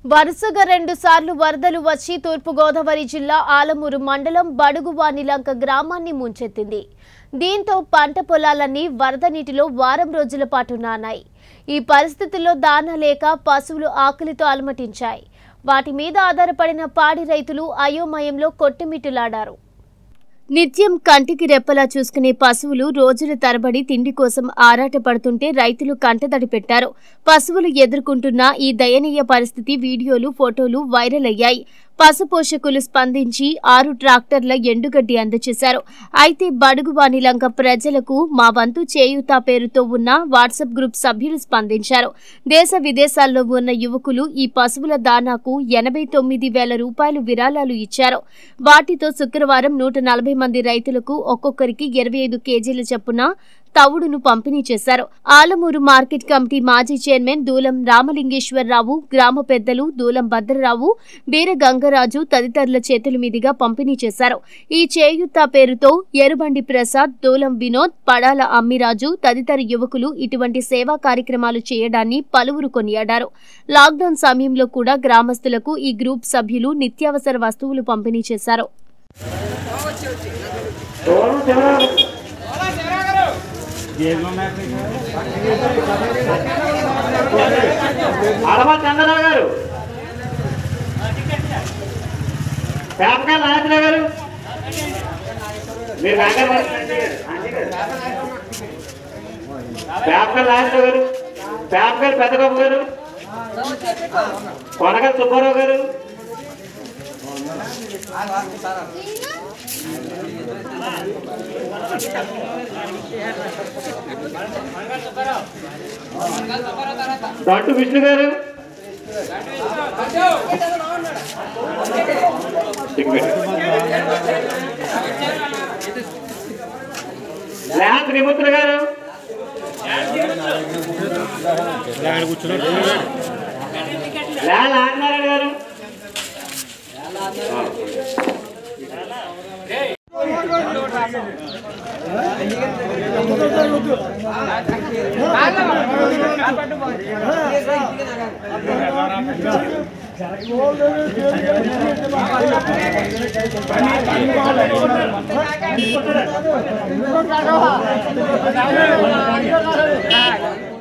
వరుసగా రెండు సార్లు వరదలు వచ్చి తూర్పుగోదావరి జిల్లా ఆలమూరు మండలం బడుగువానిలంక గ్రామాన్ని ముంచెత్తింది దీంతో పంట పొలాలన్నీ వరద నీటిలో వారం రోజుల పాటు నానాయి ఈ పరిస్థితుల్లో దాన లేక పశువులు ఆకలితో అలమటించాయి వాటి మీద ఆధారపడిన పాడి రైతులు అయోమయంలో కొట్టుమిట్టులాడారు నిత్యం కంటికి రెప్పలా చూసుకునే పశువులు రోజుల తరబడి తిండి కోసం ఆరాటపడుతుంటే రైతులు కంటతడి పెట్టారు పశువులు ఎదుర్కొంటున్న ఈ దయనీయ పరిస్థితి వీడియోలు ఫోటోలు వైరల్ అయ్యాయి పశు పోషకులు స్పందించి ఆరు ట్రాక్టర్ల ఎండుగడ్డి అందజేశారు అయితే బడుగు వానిలంక ప్రజలకు మా వంతు చేయూత పేరుతో ఉన్న వాట్సాప్ గ్రూప్ సభ్యులు స్పందించారు దేశ విదేశాల్లో ఉన్న యువకులు ఈ పశువుల దానాకు ఎనభై తొమ్మిది వేల రూపాయలు విరాళాలు ఇచ్చారు వాటితో శుక్రవారం నూట నలభై మంది రైతులకు ఒక్కొక్కరికి ఇరవై ఐదు కేజీల చొప్పున తవుడును పంపిణీ చేశారు ఆలమూరు మార్కెట్ కమిటీ మాజీ చైర్మన్ దూలం రామలింగేశ్వరరావు గ్రామ పెద్దలు దూలం భద్రరావు బీర గంగరాజు తదితరుల చేతుల మీదుగా పంపిణీ చేశారు ఈ చేయుత పేరుతో ఎరుబండి ప్రసాద్ దూలం వినోద్ పడాల అమ్మిరాజు తదితర యువకులు ఇటువంటి సేవా కార్యక్రమాలు చేయడాన్ని పలువురు కొనియాడారు లాక్డౌన్ సమయంలో కూడా గ్రామస్తులకు ఈ గ్రూప్ సభ్యులు నిత్యావసర వస్తువులు పంపిణీ చేశారు అడవ చంద్రరావు గారు పేపకాయ నాయకులు గారు మీరు కంగారు పడకండి. పేపకాయ నాయకులు గారు పేపకాయ పెద్దగొప్ప గారు కొనగ సుబ్బారావు గారు దట్టు విష్ణు గారు ల్యాండ్ త్రిమూర్తులు గారు ల్యాండ్ ఆదినారాయణ గారు Hãy subscribe cho kênh Ghiền Mì Gõ Để không bỏ lỡ